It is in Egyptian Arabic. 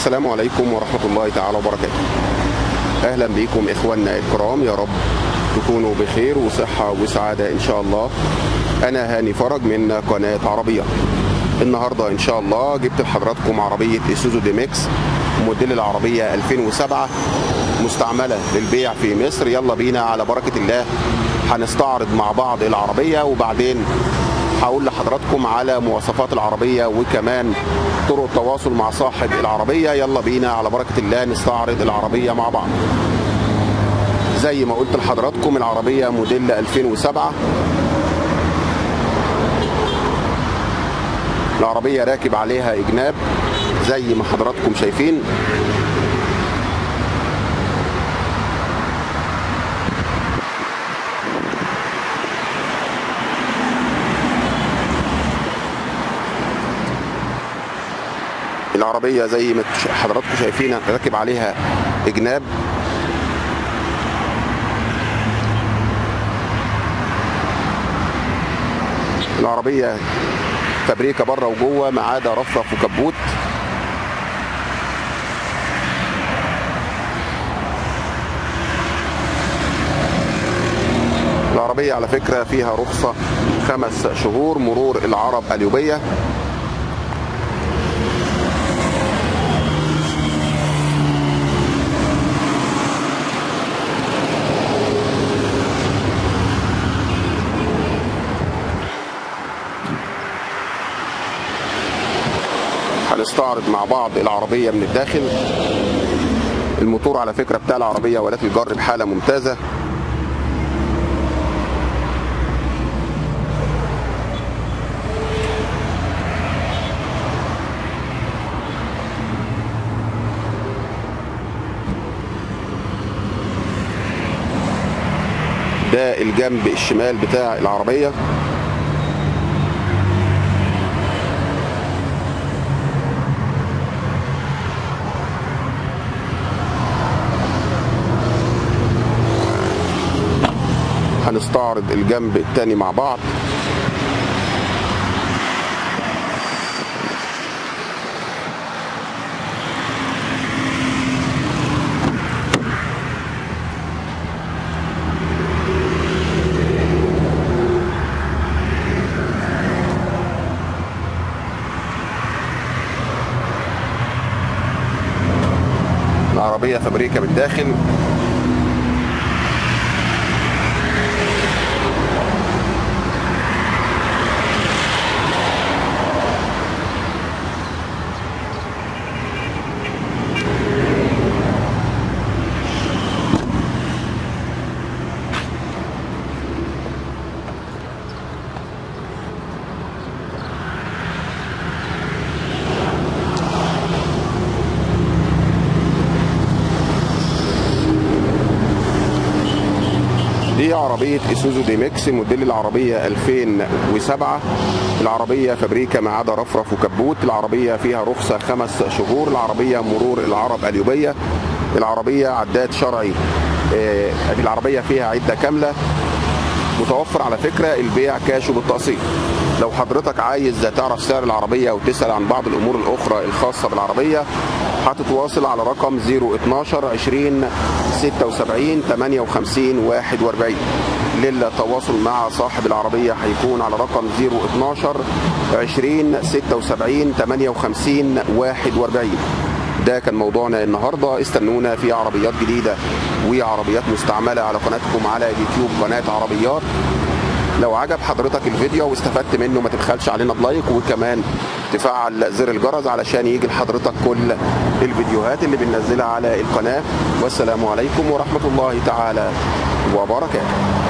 السلام عليكم ورحمة الله تعالى وبركاته أهلا بكم إخواننا الكرام يا رب تكونوا بخير وصحة وسعادة إن شاء الله أنا هاني فرج من قناة عربية النهاردة إن شاء الله جبت لحضراتكم عربية إيسوزو دي ميكس موديل العربية 2007 مستعملة للبيع في مصر يلا بينا على بركة الله هنستعرض مع بعض العربية وبعدين هقول لحضراتكم على مواصفات العربية وكمان طرق التواصل مع صاحب العربية يلا بينا على بركة الله نستعرض العربية مع بعض زي ما قلت لحضراتكم العربية موديل 2007 العربية راكب عليها إجناب زي ما حضراتكم شايفين العربية زي ما حضراتكم شايفين راكب عليها إجناب العربية فابريكا بره وجوه ما عدا رفرف وكبوت العربية على فكرة فيها رخصة خمس شهور مرور العرب اليوبية هنستعرض مع بعض العربية من الداخل الموتور على فكرة بتاع العربية ولات الجر بحالة ممتازة ده الجنب الشمال بتاع العربية هنستعرض الجنب التاني مع بعض العربية فابريكا بالداخل دي عربية ايسوزو دي ميكس موديل العربية 2007 العربية فابريكا ما عدا رفرف وكبوت العربية فيها رخصة خمس شهور العربية مرور العرب اليوبية العربية عداد شرعي آه، العربية فيها عدة كاملة متوفر على فكرة البيع كاش وبالتقسيط لو حضرتك عايز تعرف سعر العربية وتسأل عن بعض الأمور الأخرى الخاصة بالعربية هتتواصل على رقم 012 20 76 58 41 للتواصل مع صاحب العربية هيكون على رقم 012 20 76 58 41 ده كان موضوعنا النهارده استنونا في عربيات جديده وعربيات مستعمله على قناتكم على يوتيوب قناه عربيات لو عجب حضرتك الفيديو واستفدت منه ما تبخلش علينا بلايك وكمان تفعل زر الجرس علشان يجي لحضرتك كل الفيديوهات اللي بننزلها على القناه والسلام عليكم ورحمه الله تعالى وبركاته